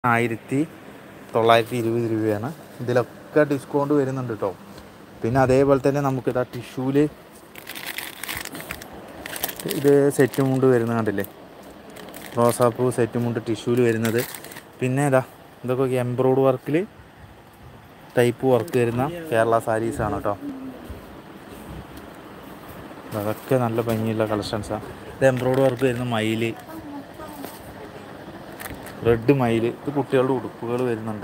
ആയിരത്തി തൊള്ളായിരത്തി ഇരുപത് രൂപയാണ് ഇതിലൊക്കെ ഡിസ്കൗണ്ട് വരുന്നുണ്ട് കേട്ടോ പിന്നെ അതേപോലെ തന്നെ നമുക്ക് ഇതാ ടിഷ്യൂവിൽ ഇത് സെറ്റ് മുണ്ട് വരുന്നത് കണ്ടില്ലേ റോസാപ്പൂ സെറ്റ് മുണ്ട് ടിഷ്യൂവിൽ വരുന്നത് പിന്നെ ഇതാ ഇതൊക്കെ എംബ്രോയ്ഡ് വർക്കിൽ ടൈപ്പ് വർക്ക് വരുന്ന കേരള സാരീസാണ് കേട്ടോ അതൊക്കെ നല്ല ഭംഗിയുള്ള കളക്ഷൻസാണ് ഇത് എംബ്രോയ്ഡ് വർക്ക് വരുന്ന മയിൽ റെഡ് മയിൽ ഇത് കുട്ടികളുടെ ഉടുപ്പുകൾ വരുന്നുണ്ട്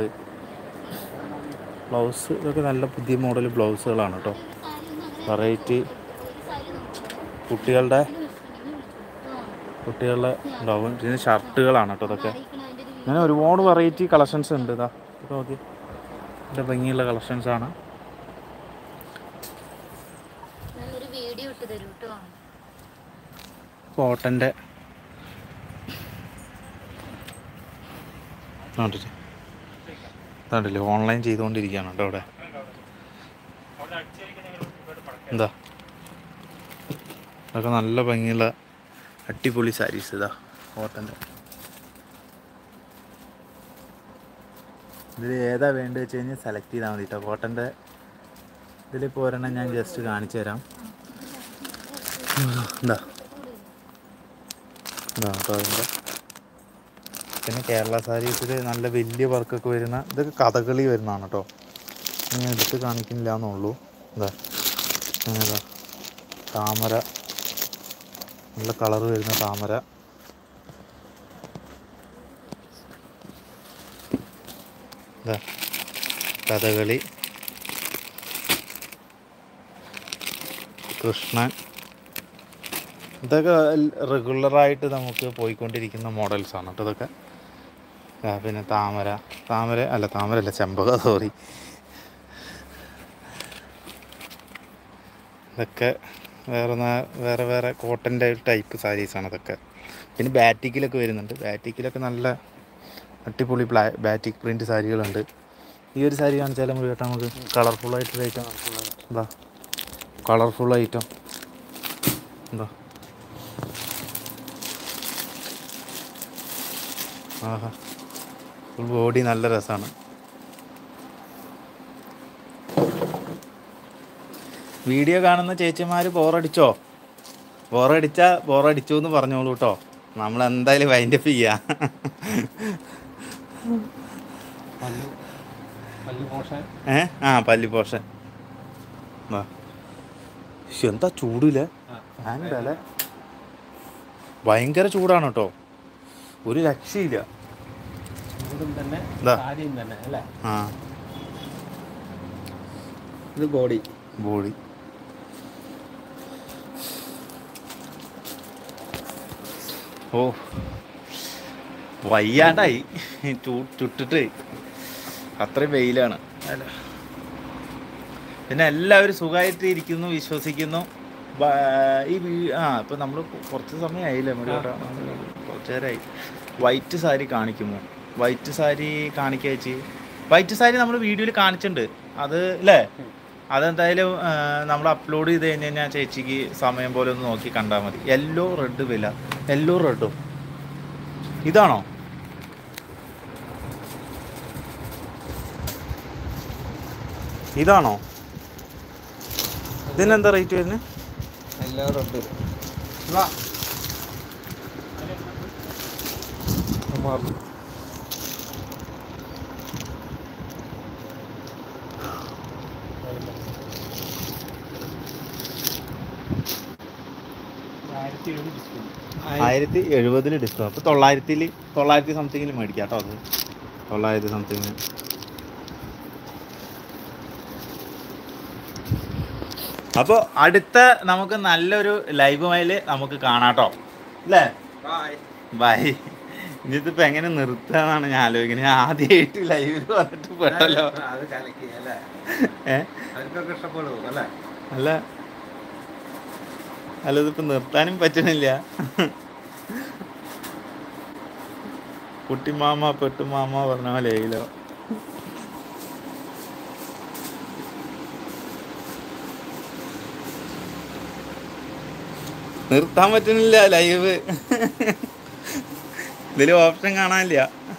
ബ്ലൗസ് ഇതൊക്കെ നല്ല പുതിയ മോഡൽ ബ്ലൗസുകളാണ് കേട്ടോ വെറൈറ്റി കുട്ടികളുടെ കുട്ടികളുടെ ഉണ്ടാവും ഇതിന് ഷർട്ടുകളാണ് കേട്ടോ ഇതൊക്കെ അങ്ങനെ ഒരുപാട് വെറൈറ്റി കളക്ഷൻസ് ഉണ്ട് ഇതാ ഇതൊക്കെ നോക്കി നല്ല ഭംഗിയുള്ള കളക്ഷൻസ് ആണ് നല്ലൊരു വീഡിയോ ഇട്ട് തരൂ കേട്ടോ കോട്ടൻ്റെ കണ്ടില്ലേ കണ്ടില്ലേ ഓൺലൈൻ ചെയ്തുകൊണ്ടിരിക്കുകയാണ് കേട്ടോ അവിടെ എന്താ അതൊക്കെ നല്ല ഭംഗിയുള്ള അടിപൊളി സാരീസ് ഇതാ കോട്ടൻ്റെ ഇതിൽ ഏതാ വേണ്ടത് വെച്ച് കഴിഞ്ഞാൽ സെലക്ട് ചെയ്താൽ മതി കേട്ടോ കോട്ടൻ്റെ ഇതിലിപ്പോൾ ഒരെണ്ണം ഞാൻ ജസ്റ്റ് കാണിച്ചു തരാം എന്താ ഇതാ കേട്ടോ അതിൻ്റെ പിന്നെ കേരള സാരീസിൽ നല്ല വലിയ വർക്കൊക്കെ വരുന്ന ഇതൊക്കെ കഥകളി വരുന്നതാണ് കേട്ടോ ഞാൻ എടുത്ത് കാണിക്കുന്നില്ല എന്നുള്ളൂ ഇതാ ഇങ്ങനെ ഇതാ താമര നല്ല കളർ വരുന്ന താമര ഇതാ കഥകളി കൃഷ്ണൻ ഇതൊക്കെ റെഗുലറായിട്ട് നമുക്ക് പോയിക്കൊണ്ടിരിക്കുന്ന മോഡൽസാണ് കേട്ടോ ഇതൊക്കെ ആ, പിന്നെ താമര താമര അല്ല താമര അല്ല ചെമ്പക സോറി ഇതൊക്കെ വേറെ നാ- വേറെ വേറെ കോട്ടൻ്റെ ടൈപ്പ് സാരീസാണ് ഇതൊക്കെ പിന്നെ ബാറ്റിക്കിലൊക്കെ വരുന്നുണ്ട് ബാറ്റിക്കിലൊക്കെ നല്ല അടിപൊളി ബ്ലാ ബാറ്റിക് പ്രിൻറ്റ് സാരികളുണ്ട് ഈ ഒരു സാരി കാണിച്ചാൽ നമ്മൾ കേട്ടാൽ നമുക്ക് കളർഫുൾ ആയിട്ടൊരു ഐറ്റം എന്താ കളർഫുൾ ഐറ്റം എന്താ ആഹാ ഫുൾ ബോഡി നല്ല രസമാണ് വീഡിയോ കാണുന്ന ചേച്ചിമാർ ബോറടിച്ചോ ബോറടിച്ചാൽ ബോറടിച്ചു എന്ന് പറഞ്ഞോളൂ കേട്ടോ നമ്മൾ എന്തായാലും വൈൻഡപ്പ് ചെയ്യാം ഏ ആ പല്ലി പോഷൻ വാ ശ്ശെ, എന്താ ചൂടില്ലേ ഫാനിടല്ലേ ഭയങ്കര ചൂടാണ് കേട്ടോ ഒരു രക്ഷയില്ല ചൂടും തന്നെ ദാ. സാരിയും തന്നെ അല്ലേ ആ ഇത് ബോഡി ബോഡി ഓ വയ്യാണ്ടായി ചൂ ചുട്ടിട്ട് അത്രയും വെയിലാണ് പിന്നെ എല്ലാവരും സുഖമായിട്ട് ഇരിക്കുന്നു വിശ്വസിക്കുന്നു ബ- ഈ വീ- ആ ഇപ്പം നമ്മൾ കുറച്ച് സമയമായില്ലേ നമ്മുടെ ഇവിടെ കുറച്ച് നേരമായി വൈറ്റ് സാരി കാണിക്കുമോ വൈറ്റ് സാരി കാണിക്കുക ചേച്ചി വൈറ്റ് സാരി നമ്മൾ വീഡിയോയിൽ കാണിച്ചിട്ടുണ്ട് അത് അല്ലേ അതെന്തായാലും നമ്മൾ അപ്ലോഡ് ചെയ്ത് കഴിഞ്ഞ് കഴിഞ്ഞാൽ ചേച്ചിക്ക് സമയം പോലെ ഒന്ന് നോക്കി കണ്ടാൽ മതി യെല്ലോ റെഡ് വില യെല്ലോ റെഡും ഇതാണോ ഇതാണോ ഇതിനെന്താ റേറ്റ് വരുന്നത് എല്ലാം റെഡ് ആയിരത്തി എഴുപത് ഡിസ്കൗണ്ട് ആയിരത്തി എഴുപതിൽ ഡിസ്കൗണ്ട് അപ്പോൾ തൊള്ളായിരത്തിൽ തൊള്ളായിരത്തി സംതിങ്ങിൽ മേടിക്കാം കേട്ടോ അത് തൊള്ളായിരത്തി സംതിങ്ങിന് അപ്പോൾ അടുത്ത നമുക്ക് നല്ലൊരു ലൈവുമായിൽ നമുക്ക് കാണാട്ടോ അല്ലേ ബൈ ഇതിപ്പോ എങ്ങനെ നിർത്താന്നാണ് ഞാൻ ആലോചിക്കുന്നത് ഞാൻ ആദ്യമായിട്ട് ലൈവിൽ വന്നിട്ട് പെട്ടല്ലോ അത് കലക്കി അല്ലേ ഏ അവർക്കൊക്കെ ഇഷ്ടപ്പെടും അല്ലേ അല്ല അല്ല ഇതിപ്പോ നിർത്താനും പറ്റണില്ല കുട്ടിമാമ പെട്ടുമാമ പറഞ്ഞ പോലെ ആയില്ലോ നിർത്താൻ പറ്റുന്നില്ല ലൈവ് ഇതിൽ ഓപ്ഷൻ കാണാനില്ല